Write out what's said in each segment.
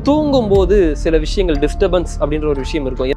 தூங்கும்போது சில விஷயங்கள் டிஸ்டர்பன்ஸ் அப்படின்ற ஒரு விஷயம் இருக்கும்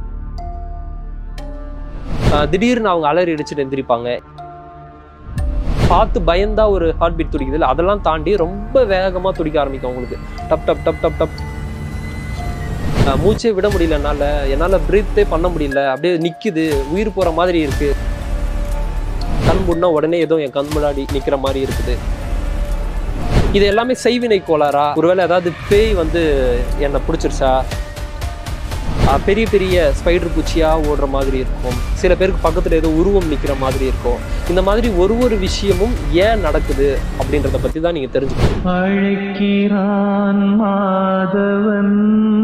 ஆஹ் திடீர்னு அவங்க அலறி அடிச்சுட்டு எந்திரிப்பாங்க பார்த்து பயந்தா ஒரு ஹார்ட் பீட் துடிக்குது இல்லை அதெல்லாம் தாண்டி ரொம்ப வேகமாக துடிக்க ஆரம்பிக்கும் அவங்களுக்கு டப் டப் டப் டப் டப் ஆஹ் மூச்சே விட முடியல என்னால் என்னால் பிரீத்தே பண்ண முடியல அப்படியே நிற்குது உயிர் போகிற மாதிரி இருக்கு கண் முன்னா உடனே ஏதோ என் கண் முன்னாடி நிற்கிற மாதிரி இருக்குது இது எல்லாமே செய்வினை கோளாறா ஒருவேளை ஏதாவது பேய் வந்து என்னை பிடிச்சிருச்சா ஆஹ் பெரிய பெரிய ஸ்பைடர் பூச்சியாக ஓடுற மாதிரி இருக்கும் சில பேருக்கு பக்கத்தில் ஏதோ உருவம் நிற்கிற மாதிரி இருக்கும் இந்த மாதிரி ஒரு ஒரு விஷயமும் ஏன் நடக்குது அப்படின்றத பற்றி தான் நீங்கள் தெரிஞ்சுக்கணும் அழைக்கிறான் மாதவன்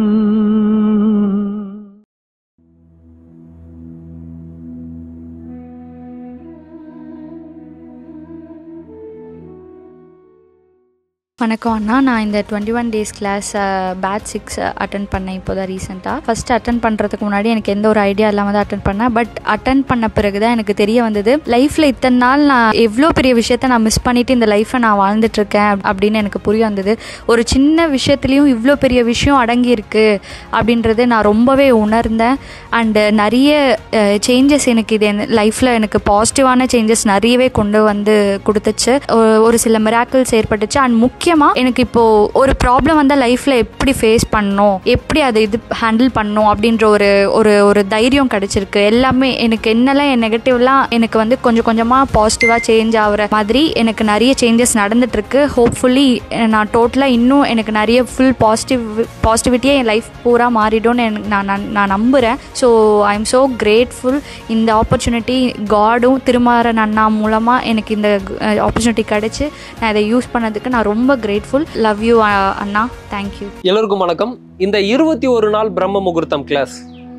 வணக்கம் அண்ணா நான் இந்த twenty one days class batch six attend பண்ணேன் இப்போ தான் ரீசெண்டாக ஃபஸ்ட் அட்டன் பண்ணுறதுக்கு முன்னாடி எனக்கு எந்த ஒரு ஐடியா இல்லாமல் தான் அட்டன் பண்ணேன் பட் அட்டன் பண்ண பிறகு தான் எனக்கு தெரிய வந்தது லைஃப்பில் இத்தனை நாள் நான் எவ்வளோ பெரிய விஷயத்த நான் மிஸ் பண்ணிட்டு இந்த லைஃப்பை நான் வாழ்ந்துட்டு இருக்கேன் அப்படின்னு எனக்கு புரிய வந்தது ஒரு சின்ன விஷயத்துலேயும் இவ்வளோ பெரிய விஷயம் அடங்கி இருக்கு அப்படின்றது நான் ரொம்பவே உணர்ந்தேன் அண்டு நிறைய சேஞ்சஸ் எனக்கு இது லைஃப்பில் எனக்கு பாசிட்டிவான சேஞ்சஸ் நிறையவே கொண்டு வந்து கொடுத்துச்சு ஒரு- ஒரு சில மிராக்கிள்ஸ் ஏற்பட்டுச்சு அண்ட் முக்கியமாக எனக்கு இப்போது ஒரு ப்ராப்ளம் வந்தால் லைஃப்பில் எப்படி ஃபேஸ் பண்ணணும் எப்படி அதை இது ஹேண்டில் பண்ணணும் அப்படின்ற ஒரு ஒரு ஒரு தைரியம் கிடச்சிருக்கு எல்லாமே எனக்கு என்னெல்லாம் என் நெகட்டிவ்லாம் எனக்கு வந்து கொஞ்சம் கொஞ்சமாக பாசிட்டிவாக சேஞ்ச் ஆகுற மாதிரி எனக்கு நிறைய சேஞ்சஸ் நடந்துட்டுருக்கு ஹோப்ஃபுல்லி நான் டோட்டலாக இன்னும் எனக்கு நிறைய ஃபுல் பாசிட்டிவ் பாசிட்டிவிட்டியே என் லைஃப் பூரா மாறிடும்னு எனக்கு நான் நான் நான் நம்புகிறேன் so I am so grateful இந்த ஆப்பர்ச்சுனிட்டி காடும் திருமாறன் அண்ணா மூலமாக எனக்கு இந்த ஆப்பர்ச்சுனிட்டி கிடச்சி நான் இதை யூஸ் பண்ணதுக்கு நான் ரொம்ப கிரேட்ஃபுல் லவ் யூ அண்ணா தேங்க்யூ எல்லோருக்கும் வணக்கம் இந்த இருபத்தி ஒரு நாள் பிரம்ம முகூர்த்தம் கிளாஸ்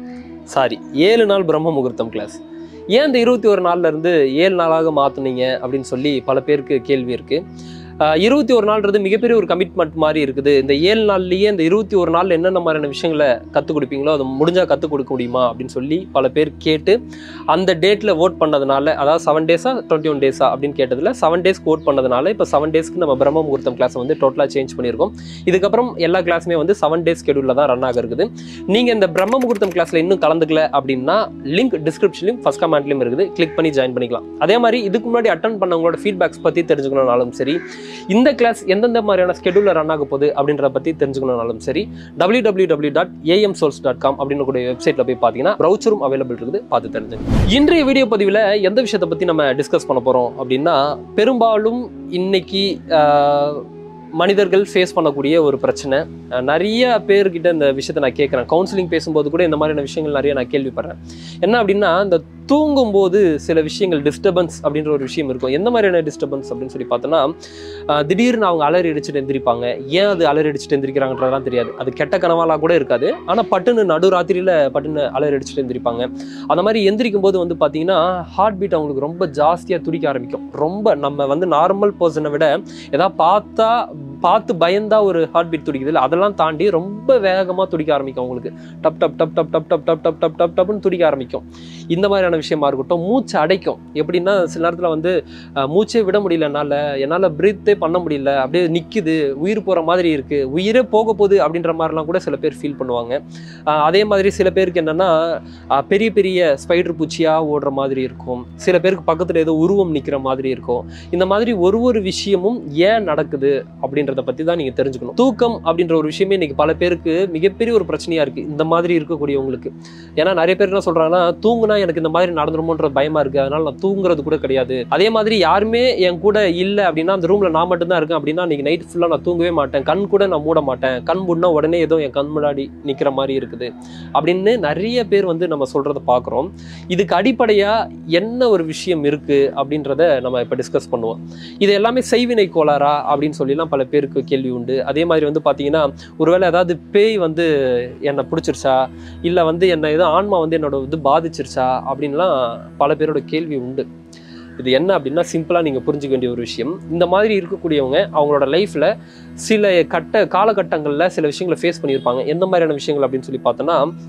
சாரி ஏழு நாள் பிரம்ம முகூர்த்தம் கிளாஸ் ஏன் இந்த இருபத்தி ஒரு நாள்ல இருந்து ஏழு நாளாக மாத்துனீங்க அப்படின்னு சொல்லி பல பேருக்கு கேள்வி இருக்கு ஆஹ் இருபத்தி ஒரு நாள்ன்றது மிகப்பெரிய ஒரு கமிட்மெண்ட் மாதிரி இருக்குது இந்த ஏழு நாள்லயே இந்த இருபத்தி ஒரு நாள்ல என்னென்ன மாதிரியான விஷயங்களை கற்றுக் கொடுப்பீங்களோ அதை முடிஞ்சா கற்றுக் கொடுக்க முடியுமா அப்படின்னு சொல்லி பல பேர் கேட்டு அந்த டேட்ல ஓட் பண்ணதுனால அதாவது செவன் டேஸா டுவெண்ட்டி ஒன் டேஸா அப்படின்னு கேட்டதுல செவன் டேஸ்க்கு ஓட் பண்ணதுனால இப்போ செவன் டேஸ்க்கு நம்ம பிரம்ம முகூர்த்தம் கிளாஸ் வந்து டோட்டலாக சேஞ்ச் பண்ணியிருக்கோம் இதுக்கப்புறம் எல்லா கிளாஸுமே வந்து செவன் டேஸ் ஸ்கெடியூலில் தான் ரன் ஆக இருக்குது நீங்கள் இந்த பிரம்ம முகூர்த்தம் கிளாஸில் இன்னும் கலந்துக்கல அப்படின்னா லிங்க் டிஸ்கிரிப்ஷன்லையும் ஃபஸ்ட் கமெண்ட்லையும் இருக்குது கிளிக் பண்ணி ஜாயின் பண்ணிக்கலாம் அதே மாதிரி இதுக்கு முன்னாடி அட்டன் பண்ணவங்களோட ஃபீட்பேக்ஸ் பற்றி தெரிஞ்சுக்கணும்னாலும் சரி இந்த கிளாஸ் எந்தெந்த மாதிரியான ஸ்கெடியூலில் ரன் ஆக போகுது அப்படின்றத பற்றி தெரிஞ்சுக்கணும்னாலும் சரி W W W dot A M source dot com அப்படின்னு கூடிய வெப்சைட்டில் போய் பார்த்தீங்கன்னா ப்ரௌச்சரும் அவைலபிள் இருக்குது பார்த்து தெரிஞ்சுங்க இன்றைய வீடியோ பதிவில் எந்த விஷயத்தை பற்றி நம்ம டிஸ்கஸ் பண்ண போகிறோம் அப்படின்னா பெரும்பாலும் இன்னைக்கு ஆஹ், மனிதர்கள் ஃபேஸ் பண்ணக்கூடிய ஒரு பிரச்சனை அஹ் நிறைய பேர்கிட்ட இந்த விஷயத்தை நான் கேட்குறேன் கவுன்சிலிங் பேசும்போது கூட இந்த மாதிரியான விஷயங்கள் நிறைய நான் கேள்விப்படுறேன் என்ன அப்படின்னா இந்த தூங்கும்போது சில விஷயங்கள் டிஸ்டர்பன்ஸ் அப்படின்ற ஒரு விஷயம் இருக்கும் எந்த மாதிரியான டிஸ்டர்பன்ஸ் அப்படின்னு சொல்லி பார்த்தோன்னா அஹ் திடீர்னு அவங்க அலறி அடிச்சுட்டு எந்திரிப்பாங்க ஏன் அது அலறி அடிச்சுட்டு எந்திரிக்கிறாங்கன்றதெல்லாம் தெரியாது அது கெட்ட கனவாலாம் கூட இருக்காது ஆனால் பட்டுன்னு நடு ராத்திரியில் பட்டுன்னு அலறி அடிச்சுட்டு எந்திரிப்பாங்க அந்த மாதிரி எந்திரிக்கும் போது வந்து பார்த்தீங்கன்னா ஹார்ட் பீட் அவங்களுக்கு ரொம்ப ஜாஸ்தியாக துடிக்க ஆரம்பிக்கும் ரொம்ப நம்ம வந்து நார்மல் பர்சனை விட ஏதாவது பார்த்தா பார்த்து பயந்தா ஒரு ஹார்ட் பீட் துடிக்குது இல்லை அதெல்லாம் தாண்டி ரொம்ப வேகமாக துடிக்க ஆரம்பிக்கும் அவங்களுக்கு டப் டப் டப் டப் டப் டப் டப் டப் டப் டப் டப்னு துடிக்க ஆரம்பிக்கும் இந்த மாதிரியான விஷயமா இருக்கட்டும் மூச்சு அடைக்கும் எப்படின்னா சில நேரத்தில் வந்து அஹ், மூச்சே விட முடியல என்னால் என்னால் பிரீத்தே பண்ண முடியல அப்படியே நிற்குது உயிர் போகிற மாதிரி இருக்குது உயிரே போக போகுது அப்படின்ற மாதிரிலாம் கூட சில பேர் ஃபீல் பண்ணுவாங்க அஹ், அதே மாதிரி சில பேருக்கு என்னென்னா பெரிய பெரிய ஸ்பைடர் பூச்சியாக ஓடுற மாதிரி இருக்கும் சில பேருக்கு பக்கத்தில் ஏதோ உருவம் நிற்கிற மாதிரி இருக்கும் இந்த மாதிரி ஒரு ஒரு விஷயமும் ஏன் நடக்குது அப்படின்றத பற்றி தான் நீங்கள் தெரிஞ்சுக்கணும் தூக்கம் அப்படின்ற ஒரு விஷயமே இன்னைக்கு பல பேருக்கு மிகப்பெரிய ஒரு பிரச்சனையாக இருக்குது இந்த மாதிரி இருக்கக்கூடியவங்களுக்கு ஏன்னா நிறைய பேர் என்ன சொல்கிறாங்கன்னா தூங்குனா எனக்கு இந்த மாதிரி நடந்துருமோன்ற பயமாக இருக்குது அதனால நான் தூங்குறது கூட கிடையாது அதே மாதிரி யாருமே என் கூட இல்லை அப்படின்னா அந்த ரூமில் நான் மட்டும்தான் இருக்கேன் அப்படின்னா இன்னைக்கு நைட் ஃபுல்லாக நான் தூங்கவே மாட்டேன் கண் கூட நான் மூட மாட்டேன் கண் மூடினா உடனே ஏதோ என் கண் முன்னாடி நிற்கிற மாதிரி இருக்குது அப்படின்னு நிறைய பேர் வந்து நம்ம சொல்கிறத பார்க்குறோம் இதுக்கு அடிப்படையாக என்ன ஒரு விஷயம் இருக்குது அப்படின்றத நம்ம இப்போ டிஸ்கஸ் பண்ணுவோம் இது எல்லாமே செய்வினை கோளாறா அப்படின்னு சொல்லிலாம் பல பேருக்கு கேள்வி உண்டு அதே மாதிரி வந்து பார்த்தீங்கன்னா ஒருவேளை ஏதாவது பேய் வந்து என்னை பிடிச்சிருச்சா இல்லை வந்து என்னை ஏதோ ஆன்மா வந்து என்னோட இது பாதிச்சிருச்சா அப்படின்லாம் பல பேரோட கேள்வி உண்டு இது என்ன அப்படின்னா சிம்பிளாக நீங்கள் புரிஞ்சுக்க வேண்டிய ஒரு விஷயம் இந்த மாதிரி இருக்கக்கூடியவங்க அவங்களோட லைஃப்பில் சில கட்ட காலகட்டங்களில் சில விஷயங்களை ஃபேஸ் பண்ணியிருப்பாங்க எந்த மாதிரியான விஷயங்கள் அப்படின்னு சொல்லி பார்த்தோன்னா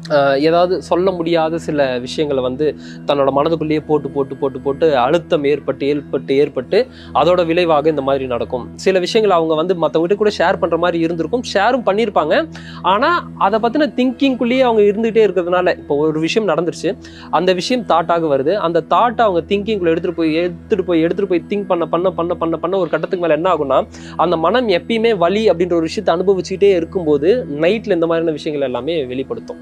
ஆஹ் ஏதாவது சொல்ல முடியாத சில விஷயங்களை வந்து தன்னோட மனதுக்குள்ளேயே போட்டு போட்டு போட்டு போட்டு அழுத்தம் ஏற்பட்டு ஏற்பட்டு ஏற்பட்டு அதோட விளைவாக இந்த மாதிரி நடக்கும் சில விஷயங்கள் அவங்க வந்து மற்றவங்க கூட ஷேர் பண்ணுற மாதிரி இருந்திருக்கும் ஷேரும் பண்ணியிருப்பாங்க ஆனால் அதை பற்றின திங்கிங்குள்ளேயே அவங்க இருந்துகிட்டே இருக்கிறதுனால இப்போ ஒரு விஷயம் நடந்துருச்சு அந்த விஷயம் தாட்டாக வருது அந்த தாட்டை அவங்க திங்கிங்குள்ள எடுத்துகிட்டு போய் எடுத்துகிட்டு போய் எடுத்துகிட்டு போய் திங்க் பண்ண பண்ண பண்ண பண்ண பண்ண ஒரு கட்டத்துக்கு மேலே என்ன ஆகும்னா அந்த மனம் எப்பயுமே வலி அப்படின்ற ஒரு விஷயத்தை அனுபவிச்சுக்கிட்டே இருக்கும்போது நைட்டில் இந்த மாதிரியான விஷயங்கள் எல்லாமே வெளிப்படுத்தும்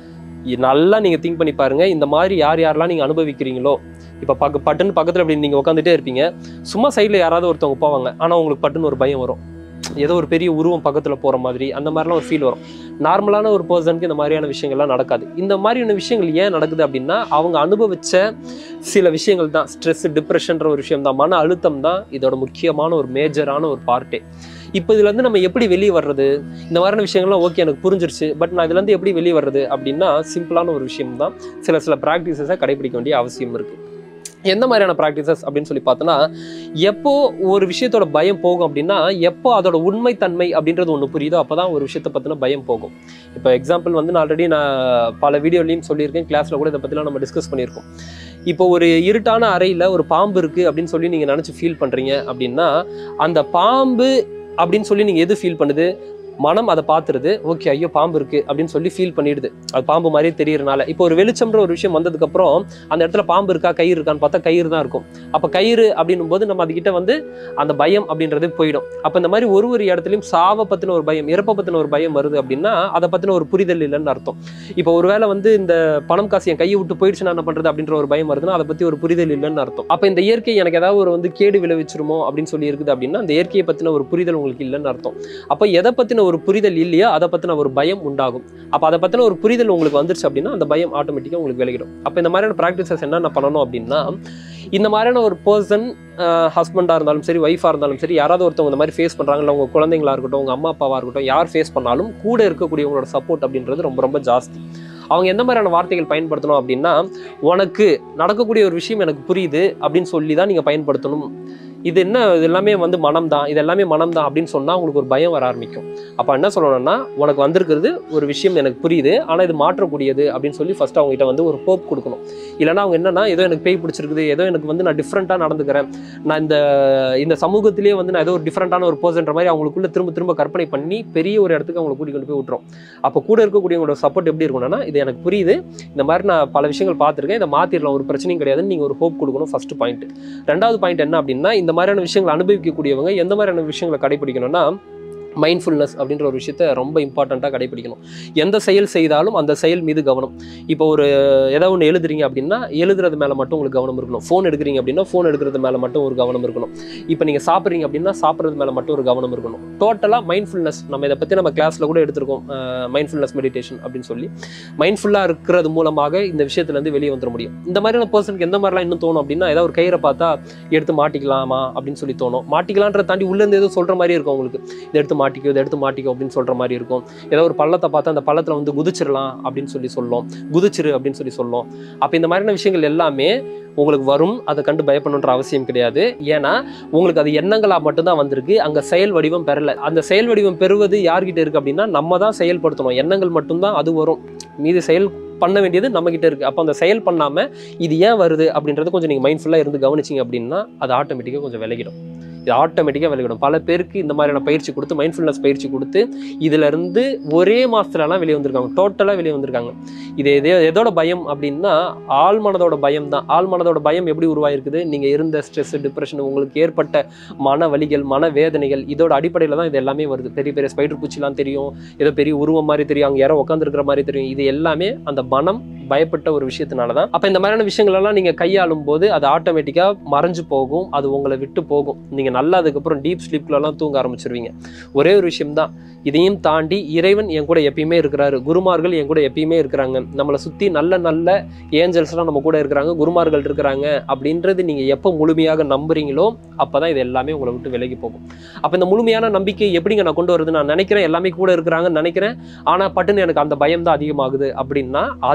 இ- நல்லா நீங்கள் திங்க் பண்ணி பாருங்க இந்த மாதிரி யார் யாரெல்லாம் நீங்கள் அனுபவிக்கிறீங்களோ இப்போ பக்க பட்டுன்னு பக்கத்தில் அப்படி நீங்கள் உட்காந்துட்டே இருப்பீங்க சும்மா சைடில் யாராவது ஒருத்தவங்க போவாங்க ஆனால் உங்களுக்கு பட்டுன்னு ஒரு பயம் வரும் ஏதோ ஒரு பெரிய உருவம் பக்கத்தில் போகிற மாதிரி அந்த மாதிரிலாம் ஒரு ஃபீல் வரும் நார்மலான ஒரு பர்சனுக்கு இந்த மாதிரியான விஷயங்கள்லாம் நடக்காது இந்த மாதிரியான விஷயங்கள் ஏன் நடக்குது அப்படின்னா அவங்க அனுபவிச்ச சில விஷயங்கள் தான் ஸ்ட்ரெஸ் டிப்ரெஷன்ற ஒரு விஷயம் தான் மன அழுத்தம் தான் இதோட முக்கியமான ஒரு மேஜரான ஒரு பார்ட்டே இப்போ இதுலேருந்து நம்ம எப்படி வெளியே வர்றது இந்த மாதிரியான விஷயங்கள்லாம் ஓகே எனக்கு புரிஞ்சிருச்சு பட் நான் இதுலேருந்து எப்படி வெளியே வர்றது அப்படின்னா சிம்பிளான ஒரு விஷயம் தான் சில சில ப்ராக்டிசஸை கடைபிடிக்க வேண்டிய அவசியம் இருக்குது எந்த மாதிரியான ப்ராக்டிசஸ் அப்படின்னு சொல்லி பார்த்தோன்னா எப்போ ஒரு விஷயத்தோட பயம் போகும் அப்படின்னா எப்போ அதோட உண்மைத்தன்மை அப்படின்றது ஒன்று புரியுதோ அப்போ தான் ஒரு விஷயத்தை பற்றின பயம் போகும் இப்போ எக்ஸாம்பிள் வந்து நான் ஆல்ரெடி நான் பல வீடியோலையும் சொல்லியிருக்கேன் கிளாஸில் கூட இதை பற்றிலாம் நம்ம டிஸ்கஸ் பண்ணியிருக்கோம் இப்போ ஒரு இருட்டான அறையில் ஒரு பாம்பு இருக்குது அப்படின்னு சொல்லி நீங்கள் நினச்சி ஃபீல் பண்ணுறீங்க அப்படின்னா அந்த பாம்பு அப்படின்னு சொல்லி நீங்கள் எது ஃபீல் பண்ணுது மனம் அதை பார்த்துருது ஓகே ஐயோ பாம்பு இருக்கு அப்படின்னு சொல்லி ஃபீல் பண்ணிடுது அது பாம்பு மாதிரியே தெரியறனால இப்போ ஒரு வெளிச்சம்ன்ற ஒரு விஷயம் வந்ததுக்கப்புறம் அந்த இடத்துல பாம்பு இருக்கா கயிறு இருக்கான்னு பார்த்தா கயிறு தான் இருக்கும் அப்போ கயிறு அப்படின்னும் போது நம்ம அதுகிட்ட வந்து அந்த பயம் அப்படின்றது போயிடும் அப்போ இந்த மாதிரி ஒரு ஒரு இடத்துலையும் சாவை பற்றின ஒரு பயம் இறப்பை பற்றின ஒரு பயம் வருது அப்படின்னா அதை பற்றின ஒரு புரிதல் இல்லைன்னு அர்த்தம் இப்போ ஒருவேளை வந்து இந்த பணம் காசு என் கையை விட்டு போயிடுச்சுன்னா என்ன பண்ணுறது அப்படின்ற ஒரு பயம் வருதுன்னா அதை பற்றி ஒரு புரிதல் இல்லைன்னு அர்த்தம் அப்போ இந்த இயற்கை எனக்கு ஏதாவது ஒரு வந்து கேடு விளைவிச்சிருமோ அப்படின்னு சொல்லி இருக்குது அப்படின்னா அந்த இயற்கையை பற்றின ஒரு புரிதல் உங்களுக்கு இல்லைன்னு அர்த்தம் அப்போ எதை பற்றின ஒரு புரிதல் இல்லையோ அதை பற்றின ஒரு பயம் உண்டாகும் அப்போ அதை பற்றின ஒரு புரிதல் உங்களுக்கு வந்துருச்சு அப்படின்னா அந்த பயம் ஆட்டோமேட்டிக்காக உங்களுக்கு விலகிடும் அப்போ இந்த மாதிரியான ப்ராக்டிசஸ் என்னென்ன பண்ணணும் அப்படின்னா இந்த மாதிரியான ஒரு பர்சன் ஹஸ்பண்டாக இருந்தாலும் சரி ஒய்ஃபாக இருந்தாலும் சரி யாராவது ஒருத்தவங்க இந்த மாதிரி ஃபேஸ் பண்ணுறாங்க இல்லை உங்கள் குழந்தைங்களா இருக்கட்டும் உங்கள் அம்மா அப்பாவாக இருக்கட்டும் யார் ஃபேஸ் பண்ணாலும் கூட இருக்கக்கூடியவங்களோட சப்போர்ட் அப்படின்றது ரொம்ப ரொம்ப ஜாஸ்தி அவங்க எந்த மாதிரியான வார்த்தைகள் பயன்படுத்தணும் அப்படின்னா உனக்கு நடக்கக்கூடிய ஒரு விஷயம் எனக்கு புரியுது அப்படின்னு சொல்லி தான் நீங்கள் பயன்படுத்தணும் இது என்ன இது எல்லாமே வந்து மனம் தான் இது எல்லாமே மனம் தான் அப்படின்னு சொன்னால் உங்களுக்கு ஒரு பயம் வர ஆரம்பிக்கும் அப்போ என்ன சொல்லணும்னா உனக்கு வந்திருக்கிறது ஒரு விஷயம் எனக்கு புரியுது ஆனால் இது மாற்றக்கூடியது அப்படின்னு சொல்லி ஃபர்ஸ்ட் அவங்ககிட்ட வந்து ஒரு ஹோப் கொடுக்கணும் இல்லைன்னா அவங்க என்னன்னா ஏதோ எனக்கு பேய் பிடிச்சிருக்குது ஏதோ எனக்கு வந்து நான் டிஃப்ரெண்ட்டாக நடந்துக்கிறேன் நான் இந்த இந்த சமூகத்திலேயே வந்து நான் ஏதோ ஒரு டிஃப்ரெண்ட்டான ஒரு பர்சன்ற மாதிரி அவங்களுக்குள்ள திரும்ப திரும்ப கற்பனை பண்ணி பெரிய ஒரு இடத்துக்கு அவங்களை கூட்டி கொண்டு போய் விட்டுரும் அப்போ கூட இருக்கக்கூடியவங்களோட சப்போர்ட் எப்படி இருக்கணும்னா இது எனக்கு புரியுது இந்த மாதிரி நான் பல விஷயங்கள் பார்த்துருக்கேன் இதை மாற்றிடலாம் ஒரு பிரச்சனையும் கிடையாதுன்னு நீங்கள் ஒரு ஹோப் கொடுக்கணும் ஃபர்ஸ்ட் பாயிண்ட் ரெண்டாவது பாயிண்ட் என்ன அப்படின்னா இந்த மாதிரியான விஷயங்களை அனுபவிக்கக்கூடியவங்க எந்த மாதிரியான விஷயங்களை கடைபிடிக்கணும்னா மைண்ட்ஃபுல்னஸ் அப்படின்ற ஒரு விஷயத்த ரொம்ப இம்பார்ட்டண்ட்டாக கடைபிடிக்கணும் எந்த செயல் செய்தாலும் அந்த செயல் மீது கவனம் இப்போ ஒரு ஏதாவது ஒன்று எழுதுறீங்க அப்படின்னா எழுதுறது மேலே மட்டும் உங்களுக்கு கவனம் இருக்கணும் ஃபோன் எடுக்கிறீங்க அப்படின்னா ஃபோன் எடுக்கிறது மேலே மட்டும் ஒரு கவனம் இருக்கணும் இப்போ நீங்கள் சாப்பிட்றீங்க அப்படின்னா சாப்பிட்றது மேலே மட்டும் ஒரு கவனம் இருக்கணும் டோட்டலாக மைண்ட்ஃபுல்னஸ் நம்ம இதை பற்றி நம்ம கிளாஸில் கூட எடுத்திருக்கோம் மைண்ட்ஃபுல்னஸ் மெடிடேஷன் அப்படின்னு சொல்லி மைண்ட்ஃபுல்லாக இருக்கிறது மூலமாக இந்த விஷயத்துலேருந்து வெளியே வந்துட முடியும் இந்த மாதிரியான பர்சனுக்கு எந்த மாதிரிலாம் இன்னும் தோணும் அப்படின்னா ஏதாவது ஒரு கயிறை பார்த்தா எடுத்து மாட்டிக்கலாமா அப்படின்னு சொல்லி தோணும் மாட்டிக்கலான்றத தாண்டி உள்ளேருந்து ஏதோ சொல்கிற மாதிரி இருக்கும் உங்களுக்கு இதை எடுத்து மாட்டிக்கோ இதை எடுத்து மாட்டிக்கோ அப்படின்னு சொல்கிற மாதிரி இருக்கும் ஏதோ ஒரு பள்ளத்தை பார்த்தா அந்த பள்ளத்தில் வந்து குதிச்சிடலாம் அப்படின்னு சொல்லி சொல்லும் குதிச்சிரு அப்படின்னு சொல்லி சொல்லும் அப்போ இந்த மாதிரியான விஷயங்கள் எல்லாமே உங்களுக்கு வரும் அதை கண்டு பயப்படணுன்ற அவசியம் கிடையாது ஏன்னா உங்களுக்கு அது எண்ணங்களாக மட்டும்தான் வந்திருக்கு அங்கே செயல் வடிவம் பெறல அந்த செயல் வடிவம் பெறுவது யார்கிட்ட இருக்கு அப்படின்னா நம்ம தான் செயல்படுத்தணும் எண்ணங்கள் மட்டும்தான் அது வரும் மீது செயல் பண்ண வேண்டியது நம்ம கிட்ட இருக்கு அப்போ அந்த செயல் பண்ணாம இது ஏன் வருது அப்படின்றது கொஞ்சம் நீங்கள் மைண்ட்ஃபுல்லாக இருந்து கவனிச்சிங்க அப்படின்னா அது ஆட்டோமேட்டிக்காக கொஞ்சம் விலகிடும் இது ஆட்டோமேட்டிக்காக விலகிடும் பல பேருக்கு இந்த மாதிரியான பயிற்சி கொடுத்து மைண்ட்ஃபுல்னஸ் பயிற்சி கொடுத்து இதுல இருந்து ஒரே மாசத்துலலாம் வெளியே வந்திருக்காங்க டோட்டலாக வெளியே வந்திருக்காங்க இது எதோ எதோட பயம் அப்படின்னா ஆள் மனதோட பயம் தான் ஆள் மனதோட பயம் எப்படி உருவாயிருக்குது நீங்கள் இருந்த ஸ்ட்ரெஸ் டிப்ரெஷன் உங்களுக்கு ஏற்பட்ட மன வலிகள் மன வேதனைகள் இதோட அடிப்படையில் தான் இது எல்லாமே வருது பெரிய பெரிய ஸ்பைடர் பூச்சிலாம் தெரியும் ஏதோ பெரிய உருவம் மாதிரி தெரியும் அங்கே யாரோ உட்காந்துருக்கிற மாதிரி தெரியும் இது எல்லாமே அந்த மனம் பயப்பட்ட ஒரு விஷயத்தினால தான் அப்போ இந்த மாதிரியான விஷயங்கள் எல்லாம் நீங்கள் கையாளும் போது அது ஆட்டோமேட்டிக்காக மறைஞ்சு போகும் அது உங்களை விட்டு போகும் நீங்கள் நல்லா அதுக்கப்புறம் டீப் ஸ்லீப்லலாம் தூங்க ஆரம்பிச்சிருவீங்க ஒரே ஒரு விஷயம் தான் இதையும் தாண்டி இறைவன் என் கூட எப்பயுமே இருக்கிறாரு குருமார்கள் என் கூட எப்பயுமே இருக்கிறாங்க நம்மளை சுற்றி நல்ல நல்ல ஏஞ்சல்ஸ்லாம் நம்ம கூட இருக்கிறாங்க குருமார்கள் இருக்கிறாங்க அப்படின்றது நீங்கள் எப்போ முழுமையாக நம்புறீங்களோ அப்போ தான் இது எல்லாமே உங்களை விட்டு விலகி போகும் அப்போ இந்த முழுமையான நம்பிக்கை எப்படிங்க நான் கொண்டு வருது நான் நினைக்கிறேன் எல்லாமே கூட இருக்கிறாங்கன்னு நினைக்கிறேன் ஆனால் பட்டுன்னு எனக்கு அந்த பயம் தான் அதிகமாகுது அப்படின்னா அது சம்மந்தப்பட்ட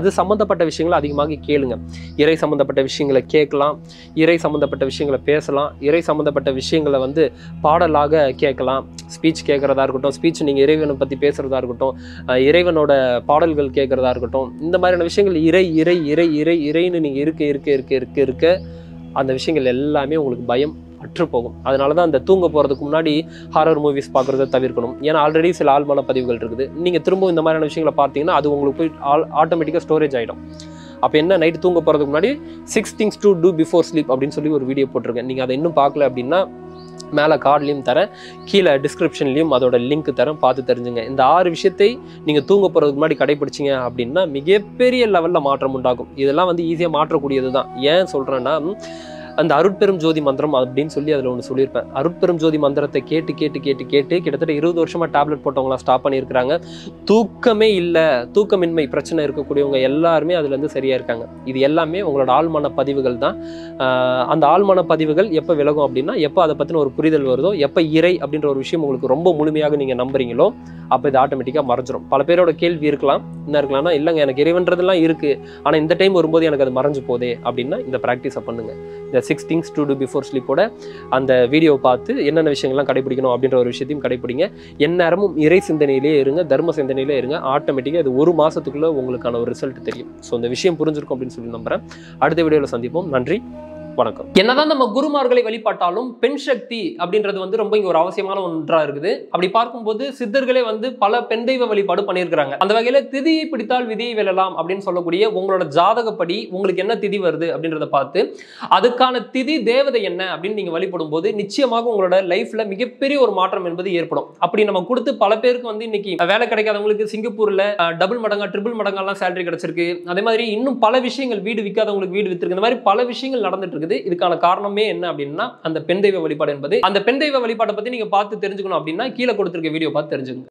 சம்மந்தப்பட்ட விஷயங்களை அதிகமாக கேளுங்க இறை சம்மந்தப்பட்ட விஷயங்களை கேட்கலாம் இறை சம்மந்தப்பட்ட விஷயங்களை பேசலாம் இறை சம்மந்தப்பட்ட விஷயங்களை வந்து பாடலாக கேட்கலாம் ஸ்பீச் கேட்குறதா இருக்கட்டும் ஸ்பீச் நீங்கள் இறைவனை பற்றி பேசுகிறதா இருக்கட்டும் அஹ் இறைவனோட பாடல்கள் கேட்குறதா இருக்கட்டும் இந்த மாதிரியான விஷயங்கள் இறை இறை இறை இறை இறைன்னு நீங்கள் இருக்க இருக்க இருக்க இருக்க இருக்க அந்த விஷயங்கள் எல்லாமே உங்களுக்கு பயம் அற்று போகும் அதனால தான் அந்த தூங்க போகிறதுக்கு முன்னாடி ஹாரர் மூவிஸ் பார்க்குறத தவிர்க்கணும் ஏன்னா ஆல்ரெடி சில ஆழ்மான பதிவுகள் இருக்குது நீங்கள் திரும்ப இந்த மாதிரியான விஷயங்களை பார்த்தீங்கன்னா அது உங்களுக்கு போய் ஆட்டோமேட்டிக்காக ஸ்டோரேஜ் ஆகிடும் அப்போ என்ன நைட்டு தூங்க போகிறதுக்கு முன்னாடி six things to do before sleep அப்படின்னு சொல்லி ஒரு வீடியோ போட்டிருக்கேன் நீங்கள் அதை இன்னும் பார்க்கல அப்படின்னா மேலே கார்ட்லேயும் தரேன் கீழே டிஸ்கிரிப்ஷன்லேயும் அதோட லிங்க் தரேன் பார்த்து தெரிஞ்சுங்க இந்த ஆறு விஷயத்தை நீங்கள் தூங்க போகிறதுக்கு முன்னாடி கடைபிடிச்சிங்க அப்படின்னா மிகப்பெரிய லெவலில் மாற்றம் உண்டாகும் இதெல்லாம் வந்து ஈஸியாக மாற்றக்கூடியது தான் ஏன் சொல்கிறேன்னா அந்த அருட்பெரும் ஜோதி மந்திரம் அப்படின்னு சொல்லி அதில் ஒன்று சொல்லியிருப்பேன் அருட்பெரும் ஜோதி மந்திரத்தை கேட்டு கேட்டு கேட்டு கேட்டு கிட்டத்தட்ட இருபது வருஷமாக டேப்லெட் போட்டவங்களாம் ஸ்டாப் பண்ணியிருக்கிறாங்க தூக்கமே இல்லை தூக்கமின்மை பிரச்சனை இருக்கக்கூடியவங்க எல்லாருமே அதுலேருந்து சரியாக இருக்காங்க இது எல்லாமே உங்களோட ஆழ்மான பதிவுகள் தான் ஆஹ் அந்த ஆழ்மான பதிவுகள் எப்போ விலகும் அப்படின்னா எப்போ அதை பற்றின ஒரு புரிதல் வருதோ எப்போ இறை அப்படின்ற ஒரு விஷயம் உங்களுக்கு ரொம்ப முழுமையாக நீங்கள் நம்புறீங்களோ அப்போ இது ஆட்டோமேட்டிக்காக மறைஞ்சிரும் பல பேரோட கேள்வி இருக்கலாம் என்ன இருக்கலாம்னா இல்லைங்க எனக்கு இறைவன்றதெல்லாம் இருக்குது ஆனால் இந்த டைம் வரும்போது எனக்கு அது மறைஞ்சு போதே அப்படின்னா இந்த ப்ராக்டிஸை பண்ணுங்க இந்த six things to do before ஸ்லீப்போட அந்த வீடியோவை பார்த்து என்னென்ன விஷயங்கள்லாம் கடைபிடிக்கணும் அப்படின்ற ஒரு விஷயத்தையும் கடைபிடிங்க எந்நேரமும் இறை சிந்தனையிலே இருங்க தர்ம சிந்தனையிலே இருங்க ஆட்டோமேட்டிக்காக இது ஒரு மாதத்துக்குள்ளே உங்களுக்கான ஒரு ரிசல்ட் தெரியும் ஸோ இந்த விஷயம் புரிஞ்சிருக்கும் அப்படின்னு சொல்லி நம்புறேன் அடுத்த வீடியோவில் சந்திப்போம் நன்றி வணக்கம் என்னதான் நம்ம குருமார்களை வழிபாட்டாலும் பெண் சக்தி அப்படின்றது வந்து ரொம்ப இங்க ஒரு அவசியமான ஒன்றா இருக்குது அப்படி பார்க்கும்போது சித்தர்களே வந்து பல பெண் தெய்வ வழிபாடு பண்ணியிருக்கிறாங்க அந்த வகையில திதியை பிடித்தால் விதியை வெல்லலாம் அப்படின்னு சொல்லக்கூடிய உங்களோட ஜாதகப்படி உங்களுக்கு என்ன திதி வருது அப்படின்றத பார்த்து அதுக்கான திதி தேவதை என்ன அப்படின்னு நீங்க வழிபடும் போது நிச்சயமாக உங்களோட லைஃப்ல மிகப்பெரிய ஒரு மாற்றம் என்பது ஏற்படும் அப்படி நம்ம கொடுத்து பல பேருக்கு வந்து இன்னைக்கு வேலை கிடைக்காதவங்களுக்கு சிங்கப்பூர்ல டபுள் மடங்கா ட்ரிபிள் மடங்கெல்லாம் சேலரி கிடைச்சிருக்கு அதே மாதிரி இன்னும் பல விஷயங்கள் வீடு விற்காதவங்களுக்கு வீடு வித்திருக்கு இந்த மாதிரி பல விஷயங்கள் நடந்துட்டு இருக்குது இதுக்கான காரணமே என்ன அப்படின்னா அந்த பெண் தெய்வ வழிபாடு என்பது அந்த பெண் தெய்வ வழிபாட்டை பத்தி நீங்க பார்த்து தெரிஞ்சுக்கணும் அப்படின்னா கீழே கொடுத்திருக்க வீடியோ பார்த்து தெரிஞ்சுக்கோங்க